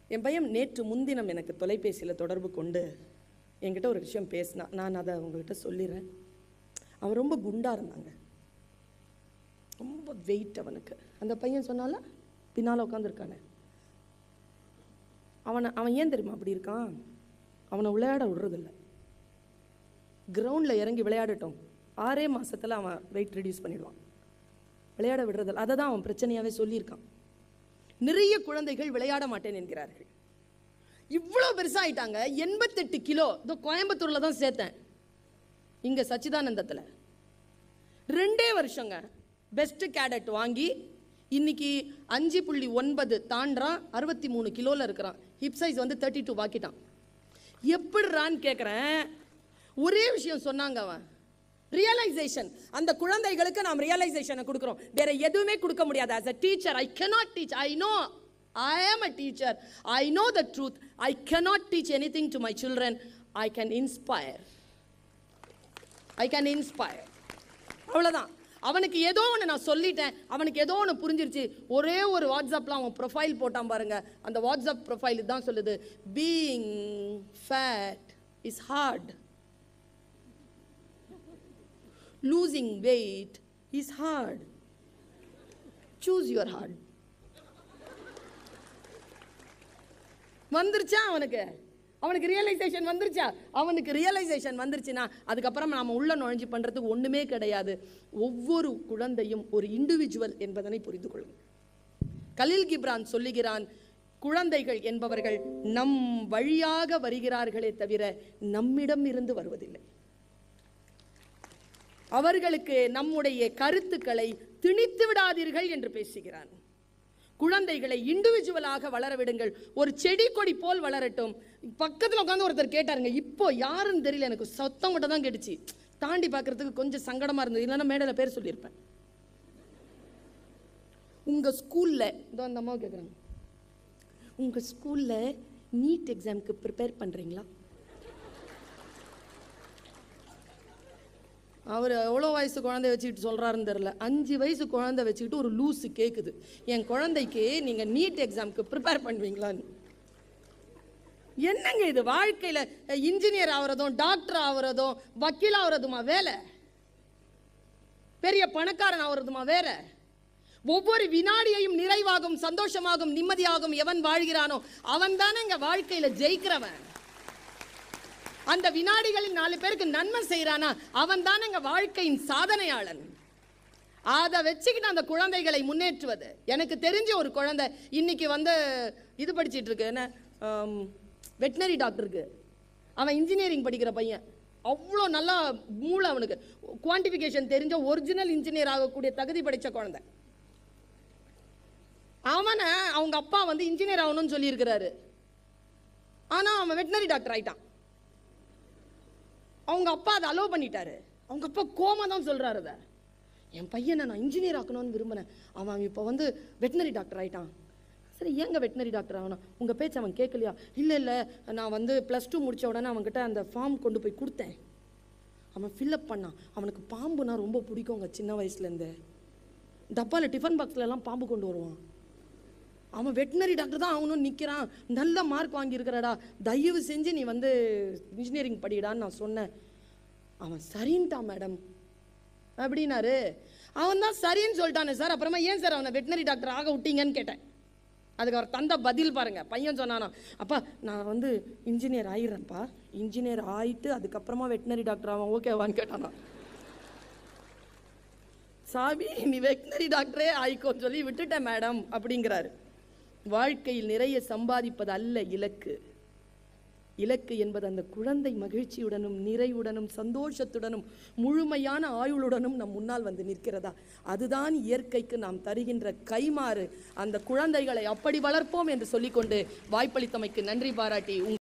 என் பையன் நேற்று முன்தினம் எனக்கு தொலைபேசியில் தொடர்பு கொண்டு என்கிட்ட ஒரு விஷயம் பேசினான் நான் அதை உங்ககிட்ட சொல்லிடுறேன் அவன் ரொம்ப குண்டா இருந்தாங்க ரொம்ப வெயிட் அவனுக்கு அந்த பையன் சொன்னால பின்னால் உட்காந்துருக்கானே அவனை அவன் ஏன் தெரியுமா அப்படி இருக்கான் அவனை விளையாட விடுறதில்ல கிரவுண்டில் இறங்கி விளையாடட்டும் ஆறே மாசத்துல அவன் வெயிட் ரெடியூஸ் பண்ணிடுவான் விளையாட விடுறதில்ல அதை தான் அவன் பிரச்சனையாகவே சொல்லியிருக்கான் நிறைய குழந்தைகள் விளையாட மாட்டேன் என்கிறார்கள் இவ்வளோ பெருசாயிட்டாங்க எண்பத்தெட்டு கிலோ இதோ கோயம்புத்தூரில் தான் சேர்த்தேன் இங்கே சச்சிதானந்தத்தில் ரெண்டே வருஷங்க பெஸ்ட் கேடட் வாங்கி இன்னைக்கு அஞ்சு புள்ளி ஒன்பது தாண்டான் அறுபத்தி மூணு கிலோவில் இருக்கிறான் ஹிப் சைஸ் வந்து தேர்ட்டி டூ வாக்கிட்டான் எப்படிறான்னு கேட்குறேன் ஒரே விஷயம் சொன்னாங்க அவன் ரியலைசேஷன் அந்த குழந்தைகளுக்கு நாம் ரியலைசேஷனை கொடுக்குறோம் வேற எதுவுமே கொடுக்க முடியாது as a teacher i cannot teach i know i am a teacher i know the truth i cannot teach anything to my children i can inspire I can inspire அவ்வளோதான் அவனுக்கு ஏதோ ஒன்று நான் சொல்லிட்டேன் அவனுக்கு ஏதோ ஒன்று புரிஞ்சிருச்சு ஒரே ஒரு வாட்ஸ்அப்பில் அவன் ப்ரொஃபைல் போட்டான் பாருங்க அந்த வாட்ஸ்அப் ப்ரொஃபைல் தான் சொல்லுது being fat is hard losing weight is hard choose your hard வந்துருச்சா அவனுக்கு அவனுக்கு ரியலைசேஷன் வந்துருச்சா அவனுக்கு ரியலைசேஷன் வந்துருச்சுன்னா அதுக்கப்புறம் நாம உள்ள நுழைஞ்சு பண்றதுக்கு ஒண்ணுமே கிடையாது ஒவ்வொரு குழந்தையும் ஒரு இண்டிவிஜுவல் என்பதனை புரிந்து கொள்ளுங்கள் கலில் கிப்ரான் சொல்லுகிறான் குழந்தைகள் என்பவர்கள் நம் வழியாக வருகிறார்களே தவிர நம்மிடம் இருந்து வருவதில்லை அவர்களுக்கு நம்முடைய கருத்துக்களை திணித்து விடாதீர்கள் என்று பேசுகிறான் குழந்தைகளை இண்டிவிஜுவலாக வளர விடுங்கள் ஒரு செடி கொடி போல் வளரட்டும் பக்கத்தில் உட்காந்து ஒருத்தர் கேட்டாருங்க இப்போ யாருன்னு தெரியல எனக்கு சத்தம் மட்டும் தான் கேட்டுச்சு தாண்டி பார்க்கறதுக்கு கொஞ்சம் சங்கடமா இருந்தது இல்லைன்னா மேடையில் பேர் சொல்லியிருப்பேன் உங்க ஸ்கூல்ல இதோ அந்த அம்மாவை கேட்குறாங்க உங்க ஸ்கூல்ல நீட் எக்ஸாம்க்கு ப்ரிப்பேர் பண்றீங்களா அவர் எவ்வளோ வயசு குழந்தை வச்சுக்கிட்டு சொல்கிறாருன்னு தெரில அஞ்சு வயசு குழந்தை வச்சுக்கிட்டு ஒரு லூஸு கேட்குது என் குழந்தைக்கு நீங்கள் நீட் எக்ஸாம்க்கு ப்ரிப்பேர் பண்ணுவீங்களான்னு என்னங்க இது வாழ்க்கையில் இன்ஜினியர் ஆகிறதும் டாக்டர் ஆகிறதும் வக்கீல் ஆகிறதுமா வேலை பெரிய பணக்காரன் ஆகிறதுமா வேற ஒவ்வொரு வினாடியையும் நிறைவாகும் சந்தோஷமாகும் நிம்மதியாகும் எவன் வாழ்கிறானோ அவன் தானே இங்க வாழ்க்கையில ஜெயிக்கிறவன் அந்த வினாடிகளில் நாலு பேருக்கு நன்மை செய்யறானா அவன் தானே இங்க வாழ்க்கையின் சாதனையாளன் அதை வச்சுக்கிட்டு அந்த குழந்தைகளை முன்னேற்றுவது எனக்கு தெரிஞ்ச ஒரு குழந்தை இன்னைக்கு வந்து இது படிச்சிட்டு இருக்கு என்ன வெட்டினரி டாக்டருக்கு அவன் இன்ஜினியரிங் படிக்கிற பையன் அவ்வளோ நல்லா மூளை அவனுக்கு குவான்டிஃபிகேஷன் தெரிஞ்ச ஒரிஜினல் இன்ஜினியர் ஆகக்கூடிய தகுதி படைச்ச குழந்தை அவனை அவங்க அப்பா வந்து இன்ஜினியர் ஆகணும்னு சொல்லியிருக்கிறாரு ஆனால் அவன் வெட்டினரி டாக்டர் ஆயிட்டான் அவங்க அப்பா அதை அலோவ் பண்ணிட்டாரு அவங்க அப்பா கோமா தான் சொல்றாரு அதை என் பையனை நான் இன்ஜினியர் ஆக்கணும்னு விரும்பினேன் அவன் இப்போ வந்து வெட்டினரி டாக்டர் ஆயிட்டான் சரி ஏங்க வெட்டினரி டாக்டர் ஆகணும் உங்கள் பேச்சு அவன் கேட்கலையா இல்லை இல்லை நான் வந்து ப்ளஸ் டூ முடிச்ச உடனே அவன்கிட்ட அந்த ஃபார்ம் கொண்டு போய் கொடுத்தேன் அவன் ஃபில்அப் பண்ணான் அவனுக்கு பாம்புனா ரொம்ப பிடிக்குங்க சின்ன வயசுலேருந்து டப்பாவில் டிஃபன் பாக்ஸ்ல எல்லாம் பாம்பு கொண்டு வருவான் அவன் வெட்டினரி டாக்டர் தான் ஆகணும்னு நிற்கிறான் நல்ல மார்க் வாங்கியிருக்கிறடா தயவு செஞ்சு நீ வந்து இன்ஜினியரிங் படிடான்னு நான் சொன்னேன் அவன் சரின்ட்டான் மேடம் அப்படின்னாரு அவன் தான் சரின்னு சொல்லிட்டானே சார் அப்புறமா ஏன் சார் அவனை வெட்டினரி டாக்டர் ஆக விட்டீங்கன்னு கேட்டேன் அதுக்கு அவர் தந்த பதில் பாருங்க பையன் சொன்னானா அப்பா நான் வந்து இன்ஜினியர் ஆயிடுறேன்ப்பா இன்ஜினியர் ஆயிட்டு அதுக்கப்புறமா வெட்டினரி டாக்டர் அவன் ஓகேவான்னு கேட்டானா சாமி நீ வெட்டினரி டாக்டரே ஆயிக்கோன்னு சொல்லி விட்டுட்டேன் மேடம் அப்படிங்கிறாரு வாழ்க்கையில் நிறைய சம்பாதிப்பது அல்ல இலக்கு இலக்கு என்பது அந்த குழந்தை மகிழ்ச்சியுடனும் நிறைவுடனும் சந்தோஷத்துடனும் முழுமையான ஆயுளுடனும் நம் முன்னால் வந்து நிற்கிறதா அதுதான் இயற்கைக்கு நாம் தருகின்ற கைமாறு அந்த குழந்தைகளை அப்படி வளர்ப்போம் என்று சொல்லிக்கொண்டு வாய்ப்பளித்தமைக்கு நன்றி பாராட்டி உங்கள்